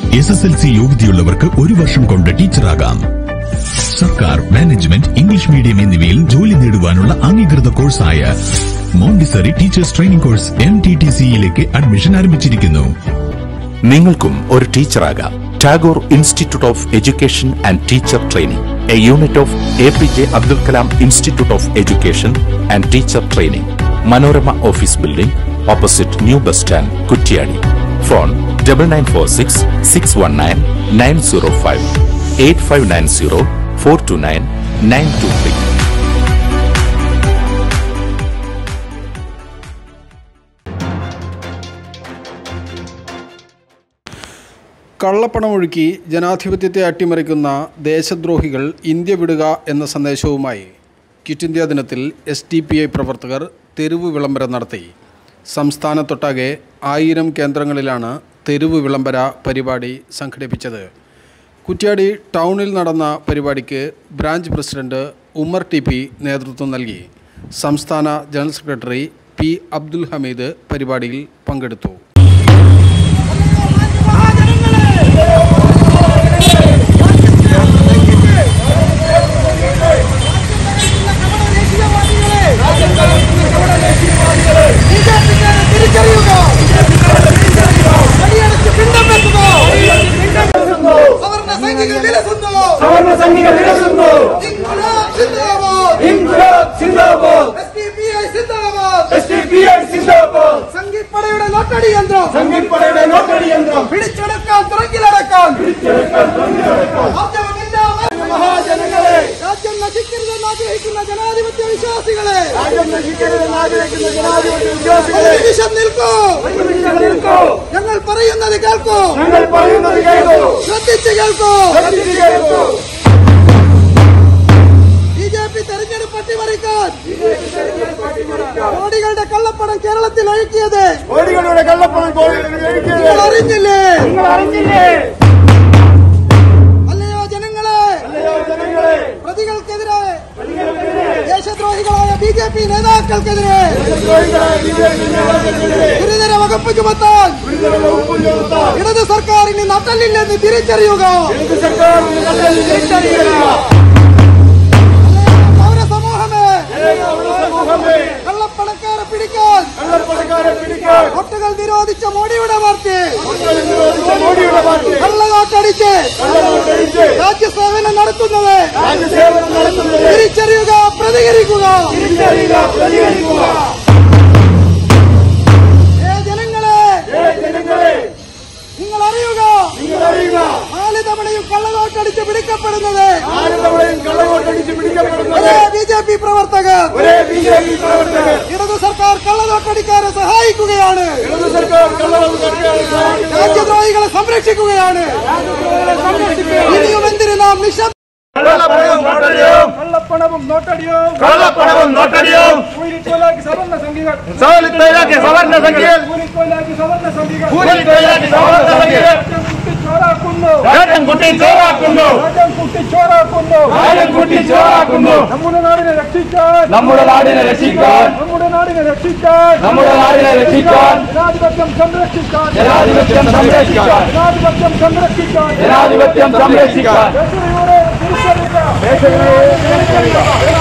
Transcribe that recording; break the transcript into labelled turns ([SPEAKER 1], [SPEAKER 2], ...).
[SPEAKER 1] S S L C യോഗ്യതയുള്ളവർക്ക് ഒരു വർഷം കൊണ്ട് ടീച്ചറാകാം സർക്കാർ മാനേജ്മെന്റ് ഇംഗ്ലീഷ് മീഡിയം എന്നിവയിൽ ജോലി നേടുവാനുള്ള അംഗീകൃത കോഴ്സായ Montessori teachers training course M T T സിയിലേക്ക് അഡ്മിഷൻ ആരംഭിച്ചിരിക്കുന്നു
[SPEAKER 2] നിങ്ങൾക്കും ഒരു ടീച്ചറാകാം Tagore institute of education and teacher training a unit of A P J Abdul Kalam institute of education and teacher training Manorama office building opposite new bus stand Kuttiady phone double nine four six six one nine nine zero five eight five nine zero four two nine nine two three
[SPEAKER 3] കള്ളപ്പണമൊഴുക്കി ജനാധിപത്യത്തെ അട്ടിമറിക്കുന്ന ദേശദ്രോഹികൾ India വിടുക എന്ന സന്ദേശവുമായി quit India ദിനത്തിൽ S D P I പ്രവർത്തകർ തെരുവ് വിളംബരം നടത്തി സംസ്ഥാനത്തൊട്ടാകെ ആയിരം കേന്ദ്രങ്ങളിലാണ് തെരുവ് വിളംബര പരിപാടി സംഘടിപ്പിച്ചത് കുറ്റ്യാടി ടൗണിൽ നടന്ന പരിപാടിക്ക് branch president Ummer T P നേതൃത്വം നൽകി സംസ്ഥാന general secretary P Abdul Hameed പരിപാടിയിൽ പങ്കെടുത്തു
[SPEAKER 4] സവർണ സൈനികർ വിലസുന്നു
[SPEAKER 5] സവർണ സൈനികർ വിലസുന്നു
[SPEAKER 4] ഇൻക്ലാബ് സിന്ദാബാദ്
[SPEAKER 5] ഇൻക്ലാബ് സിന്ദാബാദ്
[SPEAKER 4] എസ്ഡിപിഐ സിന്ദാബാദ്
[SPEAKER 5] എസ് ഡി പി ഐ സിന്ദാബാദ്
[SPEAKER 4] സംഘിപ്പടയുടെ നോട്ടടി യന്ത്രം
[SPEAKER 5] സംഘിപ്പടയുടെ നോട്ടടി യന്ത്രം
[SPEAKER 4] പിടിച്ചെടുക്കാൻ തുറങ്കിലടക്കാൻ ആർജവമില്ല
[SPEAKER 5] മഹാജനങ്ങളെ
[SPEAKER 4] രാജ്യം നശിക്കരുതെന്ന് ആഗ്രഹിക്കുന്ന ജനാധിപത്യ വിശ്വാസികളെ
[SPEAKER 5] രാജ്യം നശിക്കരുതെന്ന് ആഗ്രഹിക്കുന്ന ജനാധിപത്യ
[SPEAKER 4] ഒരു
[SPEAKER 5] വിശ്വാസികളെ
[SPEAKER 4] നിമിഷം നിൽക്കൂ
[SPEAKER 5] ഒരുമിച്ച് നിൽക്കൂ
[SPEAKER 4] ഞങ്ങൾ പറയുന്നത് കേൾക്കൂ
[SPEAKER 5] ഞങ്ങൾ പറയുന്നത് കേൾക്കൂ
[SPEAKER 4] ശ്രദ്ധിച്ച് കേൾക്കൂ
[SPEAKER 5] ശ്രദ്ധിച്ച് കേൾക്കൂ
[SPEAKER 4] ബി ജെ പി തെരഞ്ഞെടുപ്പ് അട്ടിമറിക്കാൻ കോടികളുടെ കള്ളപ്പണം കേരളത്തിൽ ഒഴുക്കിയത്
[SPEAKER 5] കോടികളുടെ കള്ളപ്പണം കോടികൾ
[SPEAKER 4] നിങ്ങൾ അറിഞ്ഞില്ലേ
[SPEAKER 5] നിങ്ങൾ അറിഞ്ഞില്ലേ
[SPEAKER 4] അല്ലയോ ജനങ്ങളെ
[SPEAKER 5] അല്ലയോ ജനങ്ങളെ
[SPEAKER 4] പ്രതികൾക്കെതിരെ ദേശദ്രോഹികളായ ബി ജെ പി നേതാക്കൾക്കെതിരെ
[SPEAKER 5] ദ്രോഹികളായ ബിജെപി നേതാക്കൾക്കെതിരെ
[SPEAKER 4] ഗുരുതര വകുപ്പ് ചുമത്താൻ
[SPEAKER 5] ഗുരുതര വകുപ്പ് ചുമത്താൻ
[SPEAKER 4] ഇടതു സർക്കാരിന് നട്ടല്ലില്ലെന്ന് തിരിച്ചറിയുക
[SPEAKER 5] കേന്ദ്ര സർക്കാർ നട്ടൽ തിരിച്ചറിയുക
[SPEAKER 4] പൗരസമൂഹമേ
[SPEAKER 5] സമൂഹമേ
[SPEAKER 4] കള്ളപ്പണക്കാരെ പിടിക്കാൻ
[SPEAKER 5] കള്ളപ്പണക്കാരെ പിടിക്കാൻ
[SPEAKER 4] വോട്ടുകൾ നിരോധിച്ച മോഡിയുടെ പാർട്ടി
[SPEAKER 5] മക്കളെ നിരോധിച്ച മോഡിയുടെ പാർട്ടി
[SPEAKER 4] കള്ളനോട്ടടിച്ച്
[SPEAKER 5] കള്ളവോട്ടടിച്ച്
[SPEAKER 4] രാജ്യസേവനം നടത്തുന്നത്
[SPEAKER 5] രാജ്യസേവനം നടത്തുന്നത്
[SPEAKER 4] തിരിച്ചറിയുക പ്രതികരിക്കുക
[SPEAKER 5] തിരിച്ചറിയുക പ്രതികരിക്കുക
[SPEAKER 4] ഏ ജനങ്ങളെ
[SPEAKER 5] ഏ ജനങ്ങളെ
[SPEAKER 4] നിങ്ങൾ അറിയുക
[SPEAKER 5] നിങ്ങൾ അറിയുക
[SPEAKER 4] നാല് തവണയും കള്ളനോട്ടടിച്ച് പിടിക്കപ്പെടുന്നത്
[SPEAKER 5] ആര് തവണയും കള്ളവോട്ടടിച്ച് പിടിക്കപ്പെടുന്നത്
[SPEAKER 4] ഒരേ ബി ജെ പി പ്രവർത്തകർ
[SPEAKER 5] ഒരേ ബി ജെ പി പ്രവർത്തകർ
[SPEAKER 4] ഇടതു സർക്കാർ കള്ളനോട്ടടിക്കാരെ സഹായിക്കുകയാണ്
[SPEAKER 5] ഇടതു സർക്കാർ കള്ളവോട്ടടിക്കാരെ സഹായിക്കുന്നു.
[SPEAKER 4] രാജ്യദ്രോഹികളെ സംരക്ഷിക്കുകയാണ് ഇനിയും എന്തിന് നാം നിശബ്ദ
[SPEAKER 5] കള്ളപ്പണവും നോട്ടടിയും
[SPEAKER 6] കള്ളപ്പണവും നോട്ടടിയും
[SPEAKER 5] കള്ളപ്പണവും നോട്ടടിയും
[SPEAKER 6] കൂലിക്കൊലാക്കി സവർണ സംഘികൾ
[SPEAKER 5] തൊഴിലാക്കി സവർണ സംഖ്യകൾ
[SPEAKER 6] കൂലിക്കൊലാക്കി സവർണ സംഘികൾ
[SPEAKER 5] കൂലി തൊഴിലാക്കി സവർണ സംഖ്യകൾ
[SPEAKER 6] രാജ്യം കുട്ടിച്ചോറാക്കുന്നു
[SPEAKER 5] രാജ്യം കുട്ടി ചോറാക്കുന്നു
[SPEAKER 6] രാജ്യം കുട്ടിച്ചോറാക്കുന്നു
[SPEAKER 5] രാജ്യം കുട്ടി ചോറാക്കുന്നു
[SPEAKER 6] നമ്മുടെ നാടിനെ രക്ഷിക്കാൻ
[SPEAKER 5] നമ്മുടെ നാടിനെ രക്ഷിക്കാൻ
[SPEAKER 6] നമ്മുടെ നാടിനെ രക്ഷിക്കാൻ
[SPEAKER 5] നമ്മുടെ നാടിനെ രക്ഷിക്കാൻ
[SPEAKER 6] ജനാധിപത്യം സംരക്ഷിക്കാൻ
[SPEAKER 5] ജനാധിപത്യം സംരക്ഷിക്കാൻ
[SPEAKER 6] ജനാധിപത്യം സംരക്ഷിക്കാൻ
[SPEAKER 5] ജനാധിപത്യം സംരക്ഷിക്കാൻ
[SPEAKER 6] ദേശീയതയുടെ തിരിച്ചറിയുക
[SPEAKER 5] ദേശീയതയെ തിരിച്ചറിയുക.